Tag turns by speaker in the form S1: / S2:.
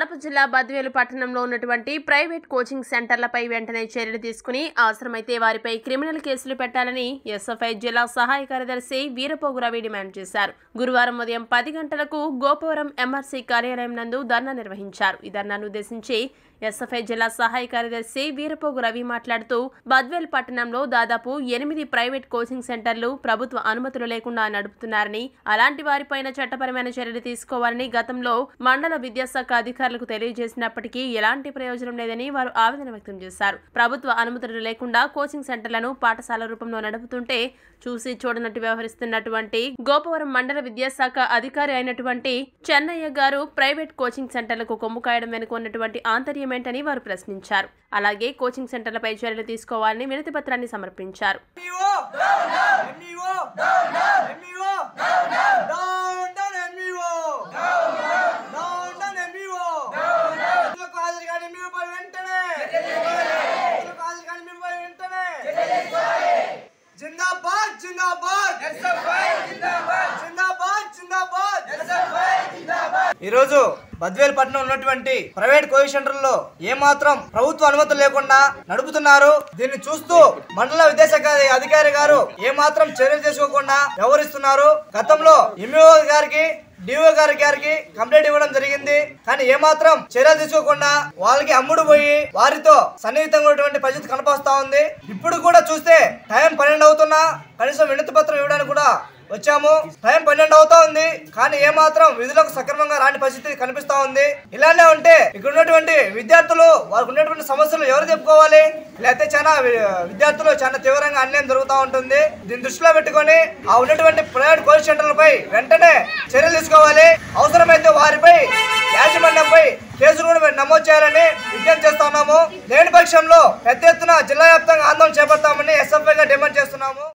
S1: కడప జిల్లా బద్వేలు పట్టణంలో ఉన్నటువంటి ప్రైవేట్ కోచింగ్ సెంటర్లపై వెంటనే చర్యలు తీసుకుని అవసరమైతే వారిపై క్రిమినల్ కేసులు పెట్టాలని ఎస్ఎఫ్ఐ జిల్లా సహాయ కార్యదర్శి వీరపోగు రవి డిమాండ్ చేశారు గురువారం ఉదయం పది గంటలకు గోపవరం ఎంఆర్సీ కార్యాలయం నందు ధర్నా నిర్వహించారు ఈ ధర్నాను ఉద్దేశించి ఎస్ఎఫ్ఐ జిల్లా సహాయ కార్యదర్శి వీరపోగు రవి మాట్లాడుతూ బద్వేల్ పట్టణంలో దాదాపు ఎనిమిది ప్రైవేట్ కోచింగ్ సెంటర్లు ప్రభుత్వ అనుమతులు లేకుండా నడుపుతున్నారని అలాంటి వారిపైన చట్టపరమైన చర్యలు తీసుకోవాలని గతంలో మండల విద్యాశాఖ అధికారులకు తెలియజేసినప్పటికీ ఎలాంటి ప్రయోజనం లేదని వారు ఆవేదన వ్యక్తం చేశారు ప్రభుత్వ అనుమతులు లేకుండా కోచింగ్ సెంటర్లను పాఠశాల రూపంలో నడుపుతుంటే చూసి చూడనట్టు వ్యవహరిస్తున్నటువంటి గోపవరం మండల విద్యాశాఖ అధికారి అయినటువంటి చెన్నయ్య గారు ప్రైవేట్ కోచింగ్ సెంటర్లకు కొమ్ము కాయడం వెనుక ఉన్నటువంటి ఆంతర్యమేంటని వారు ప్రశ్నించారు అలాగే కోచింగ్ సెంటర్లపై చర్యలు తీసుకోవాలని వినతి పత్రాన్ని సమర్పించారు
S2: MEO! MEO! MEO! Down, down, MEO! Down, down, MEO! ఉద్యోగులకు హాజరు కాని MEO పై వెంటనే! ఉద్యోగులకు హాజరు కాని MEO పై వెంటనే! జిందాబాద్ జిందాబాద్ జిందాబాద్ జిందాబాద్ ఈరోజు బద్వేల్ పట్నం ఉన్నటువంటి ప్రైవేట్ కోచింగ్ సెంటర్లో ఏమాత్రం ప్రభుత్వ అనుమతులు లేకుండా నడుపుతున్నారు దీన్ని చూస్తూ మండల విద్యాశాఖ అధికారి గారు ఏమాత్రం చర్యలు తీసుకోకుండా వ్యవహరిస్తున్నారు గతంలో ఎంఈఓ గారికి డిఓ గారి గారికి కంప్లైంట్ ఇవ్వడం జరిగింది కానీ ఏమాత్రం చర్యలు తీసుకోకుండా వాళ్ళకి అమ్ముడు పోయి వారితో సన్నిహితంగా ఉన్నటువంటి పరిస్థితి కనపస్తా ఉంది ఇప్పుడు కూడా చూస్తే టైం పన్నెండు అవుతున్నా కనీసం వినతి పత్రం ఇవ్వడానికి కూడా వచ్చాము టైం పన్నెండు అవుతా ఉంది కానీ ఏమాత్రం విధులకు సక్రమంగా రాని పరిస్థితి కనిపిస్తా ఉంది ఇలానే ఉంటే ఇక్కడ ఉన్నటువంటి విద్యార్థులు వారికి ఉన్నటువంటి సమస్యలు ఎవరు చెప్పుకోవాలి లేకపోతే చాలా వి- విద్యార్థులు చాలా తీవ్రంగా అన్యాయం జరుగుతూ ఉంటుంది దీన్ని దృష్టిలో పెట్టుకొని ఆ ఉన్నటువంటి ప్రైవేట్ కోచింగ్ సెంటర్లపై వెంటనే చర్యలు తీసుకోవాలి అవసరమైతే వారిపై యాజమాన్యంపై కేసులు కూడా మేము నమోదు చేయాలని విజ్ఞప్తి చేస్తా ఉన్నాము లేని పక్షంలో పెద్ద ఎత్తున జిల్లా వ్యాప్తంగా ఆందోళన చేపడతామని ఎస్ఎఫ్ఐ గా డిమాండ్ చేస్తున్నాము